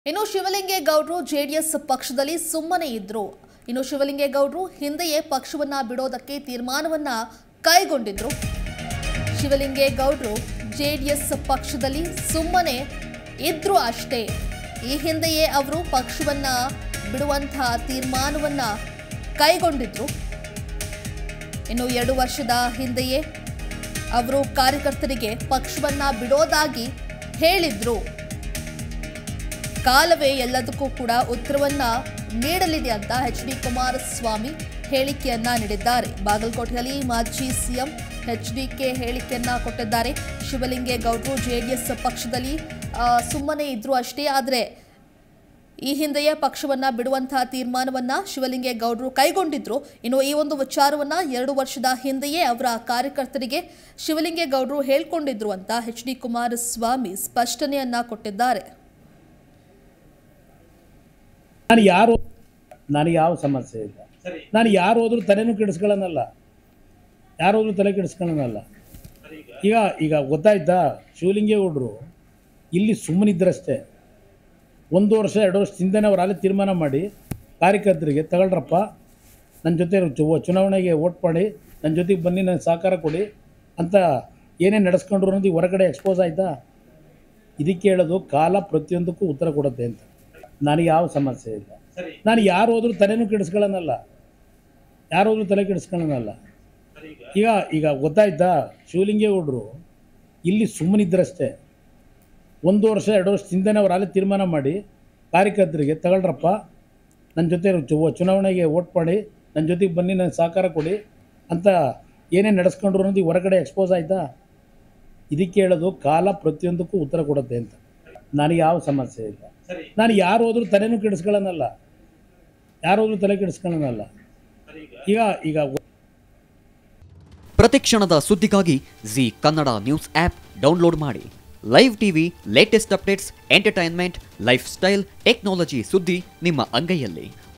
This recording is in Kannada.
ಇನ್ನು ಶಿವಲಿಂಗೇಗೌಡರು ಜೆಡಿಎಸ್ ಪಕ್ಷದಲ್ಲಿ ಸುಮ್ಮನೆ ಇದ್ರು ಇನ್ನು ಶಿವಲಿಂಗೇಗೌಡರು ಹಿಂದೆಯೇ ಪಕ್ಷವನ್ನ ಬಿಡೋದಕ್ಕೆ ತೀರ್ಮಾನವನ್ನ ಕೈಗೊಂಡಿದ್ರು ಶಿವಲಿಂಗೇಗೌಡರು ಜೆಡಿಎಸ್ ಪಕ್ಷದಲ್ಲಿ ಸುಮ್ಮನೆ ಇದ್ರು ಅಷ್ಟೇ ಈ ಹಿಂದೆಯೇ ಅವರು ಪಕ್ಷವನ್ನ ಬಿಡುವಂತಹ ತೀರ್ಮಾನವನ್ನ ಕೈಗೊಂಡಿದ್ರು ಇನ್ನು ಎರಡು ವರ್ಷದ ಹಿಂದೆಯೇ ಅವರು ಕಾರ್ಯಕರ್ತರಿಗೆ ಪಕ್ಷವನ್ನ ಬಿಡೋದಾಗಿ ಹೇಳಿದ್ರು ಕಾಲವೇ ಎಲ್ಲದಕ್ಕೂ ಕೂಡ ಉತ್ತರವನ್ನ ನೀಡಲಿದೆ ಅಂತ ಎಚ್ ಡಿ ಕುಮಾರಸ್ವಾಮಿ ಹೇಳಿಕೆಯನ್ನ ನೀಡಿದ್ದಾರೆ ಬಾಗಲಕೋಟೆಯಲ್ಲಿ ಮಾಜಿ ಸಿಎಂ ಎಚ್ ಡಿ ಕೆ ಹೇಳಿಕೆಯನ್ನ ಕೊಟ್ಟಿದ್ದಾರೆ ಶಿವಲಿಂಗೇಗೌಡರು ಜೆಡಿಎಸ್ ಪಕ್ಷದಲ್ಲಿ ಆ, ಸುಮ್ಮನೆ ಇದ್ರು ಅಷ್ಟೇ ಆದರೆ ಈ ಹಿಂದೆಯೇ ಪಕ್ಷವನ್ನ ಬಿಡುವಂತಹ ತೀರ್ಮಾನವನ್ನ ಶಿವಲಿಂಗೇಗೌಡರು ಕೈಗೊಂಡಿದ್ರು ಇನ್ನು ಈ ಒಂದು ವಿಚಾರವನ್ನ ಎರಡು ವರ್ಷದ ಹಿಂದೆಯೇ ಅವರ ಕಾರ್ಯಕರ್ತರಿಗೆ ಶಿವಲಿಂಗೇಗೌಡರು ಹೇಳ್ಕೊಂಡಿದ್ರು ಅಂತ ಎಚ್ ಡಿ ಕುಮಾರಸ್ವಾಮಿ ಸ್ಪಷ್ಟನೆಯನ್ನ ಕೊಟ್ಟಿದ್ದಾರೆ ನಾನು ಯಾರು ನನಗೆ ಯಾವ ಸಮಸ್ಯೆ ಇಲ್ಲ ನಾನು ಯಾರು ಹೋದ್ರೂ ತಲೆನೂ ಕೆಡಿಸ್ಕೊಳ್ಳೋನಲ್ಲ ಯಾರು ಹೋದ್ರೂ ತಲೆ ಕೆಡಿಸ್ಕೊಳ್ಳೋನಲ್ಲ ಈಗ ಈಗ ಗೊತ್ತಾಯ್ತಾ ಶಿವಲಿಂಗೇಗೌಡರು ಇಲ್ಲಿ ಸುಮ್ಮನಿದ್ದರಷ್ಟೇ ಒಂದು ವರ್ಷ ಎರಡು ವರ್ಷದಿಂದನೇ ಅವ್ರು ಅಲ್ಲಿ ತೀರ್ಮಾನ ಮಾಡಿ ಕಾರ್ಯಕರ್ತರಿಗೆ ತಗೊಳ್ರಪ್ಪ ನನ್ನ ಜೊತೆ ಚು- ಚುನಾವಣೆಗೆ ಓಟ್ ಮಾಡಿ ನನ್ನ ಜೊತೆಗೆ ಬನ್ನಿ ನನಗೆ ಸಹಕಾರ ಕೊಡಿ ಅಂತ ಏನೇನು ನಡೆಸ್ಕೊಂಡ್ರು ಅನ್ನೋದು ಈಗ ಹೊರಗಡೆ ಎಕ್ಸ್ಪೋಸ್ ಆಯಿತಾ ಇದಕ್ಕೆ ಹೇಳೋದು ಕಾಲ ಪ್ರತಿಯೊಂದಕ್ಕೂ ಉತ್ತರ ಕೊಡುತ್ತೆ ಅಂತ ನನಗೆ ಯಾವ ಸಮಸ್ಯೆ ಇಲ್ಲ ನಾನು ಯಾರು ಹೋದ್ರೂ ತಲೆನೂ ಕೆಡಿಸ್ಕೊಳ್ಳೋನಲ್ಲ ಯಾರು ಹೋದ್ರೂ ತಲೆ ಕೆಡಿಸ್ಕೊಳ್ಳೋನಲ್ಲ ಈಗ ಈಗ ಗೊತ್ತಾಯ್ತಾ ಶಿವಲಿಂಗೇಗೌಡರು ಇಲ್ಲಿ ಸುಮ್ಮನಿದ್ದರಷ್ಟೇ ಒಂದು ವರ್ಷ ಎರಡು ವರ್ಷದಿಂದನೇ ಅವ್ರು ಅಲ್ಲಿ ತೀರ್ಮಾನ ಮಾಡಿ ಕಾರ್ಯಕರ್ತರಿಗೆ ತಗೊಳ್ರಪ್ಪ ನನ್ನ ಜೊತೆ ಚು- ಚುನಾವಣೆಗೆ ಓಟ್ ಮಾಡಿ ನನ್ನ ಜೊತೆಗೆ ಬನ್ನಿ ನನಗೆ ಸಹಕಾರ ಕೊಡಿ ಅಂತ ಏನೇನು ನಡೆಸ್ಕೊಂಡ್ರು ಅನ್ನೋದು ಈಗ ಹೊರಗಡೆ ಎಕ್ಸ್ಪೋಸ್ ಆಯಿತಾ ಇದಕ್ಕೆ ಹೇಳೋದು ಕಾಲ ಪ್ರತಿಯೊಂದಕ್ಕೂ ಉತ್ತರ ಕೊಡುತ್ತೆ ಅಂತ ನನಗೆ ಯಾವ ಸಮಸ್ಯೆ ಇಲ್ಲ ನಾನು ಯಾರು ಹೋದ್ರೂ ತಲೆನೂ ಕೆಡಿಸ್ಕೊಳ್ಳೋನಲ್ಲ ಯಾರು ಹೋದ್ರೂ ತಲೆ ಕೆಡಿಸ್ಕೊಳ್ಳೋನಲ್ಲ ಈಗ ಈಗ ಪ್ರತಿಕ್ಷಣದ ಸುದ್ದಿಗಾಗಿ Zee Kannada news app download ಮಾಡಿ live TV latest updates entertainment lifestyle technology ಸುದ್ದಿ ನಿಮ್ಮ ಅಂಗೈಯಲ್ಲಿ